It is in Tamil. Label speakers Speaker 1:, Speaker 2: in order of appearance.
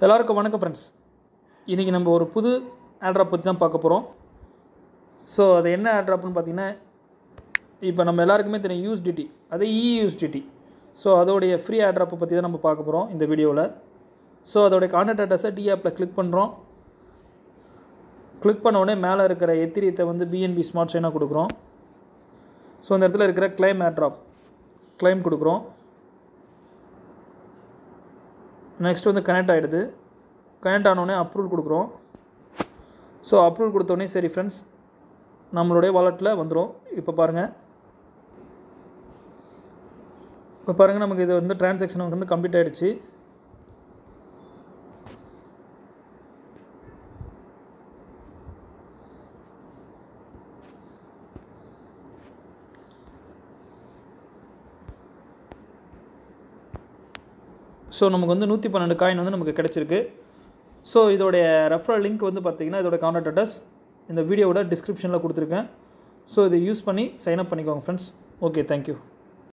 Speaker 1: எல்லாருக்கும் வணக்கம் ஃப்ரெண்ட்ஸ் இன்றைக்கி நம்ம ஒரு புது ஆட்ராப் பற்றி தான் பார்க்க போகிறோம் ஸோ அது என்ன ஆட்ராப்னு பார்த்தீங்கன்னா இப்போ நம்ம எல்லாருக்குமே தெரியும் யூஸ்டிடி அது இயூஸ்டிடி ஸோ அதோடைய ஃப்ரீ ஆட்ராப்பை பற்றி தான் நம்ம பார்க்க போகிறோம் இந்த வீடியோவில் ஸோ அதோடைய கான்டாக்ட் அட்ரஸை டி ஆப்பில் கிளிக் பண்ணுறோம் கிளிக் பண்ண உடனே மேலே இருக்கிற எத்திரியத்தை வந்து பிஎன்பி ஸ்மார்ட் செயினாக கொடுக்குறோம் ஸோ அந்த இடத்துல இருக்கிற கிளைம் ஆட்ராப் கிளைம் கொடுக்குறோம் நெக்ஸ்ட் வந்து கனெக்ட் ஆகிடுது கனெக்ட் ஆனோடனே அப்ரூவல் கொடுக்குறோம் ஸோ அப்ரூவல் கொடுத்தோடனே சரி ஃப்ரெண்ட்ஸ் நம்மளுடைய வாலெட்டில் வந்துடும் இப்போ பாருங்கள் இப்போ பாருங்கள் நமக்கு இது வந்து டிரான்சாக்ஷன் வந்து கம்ப்ளீட் ஆகிடுச்சு ஸோ நமக்கு வந்து நூற்றி பன்னெண்டு காயின் வந்து நமக்கு கிடச்சிருக்கு ஸோ இதோடைய ரெஃபரல் லிங்க் வந்து பார்த்திங்கன்னா இதோட கான்டாக்ட் அட்ரஸ் இந்த வீடியோவோட டிஸ்கிரிப்ஷனில் கொடுத்துருக்கேன் ஸோ இதை யூஸ் பண்ணி சைன் அப் பண்ணிக்கோங்க ஃப்ரெண்ட்ஸ் ஓகே தேங்க்யூ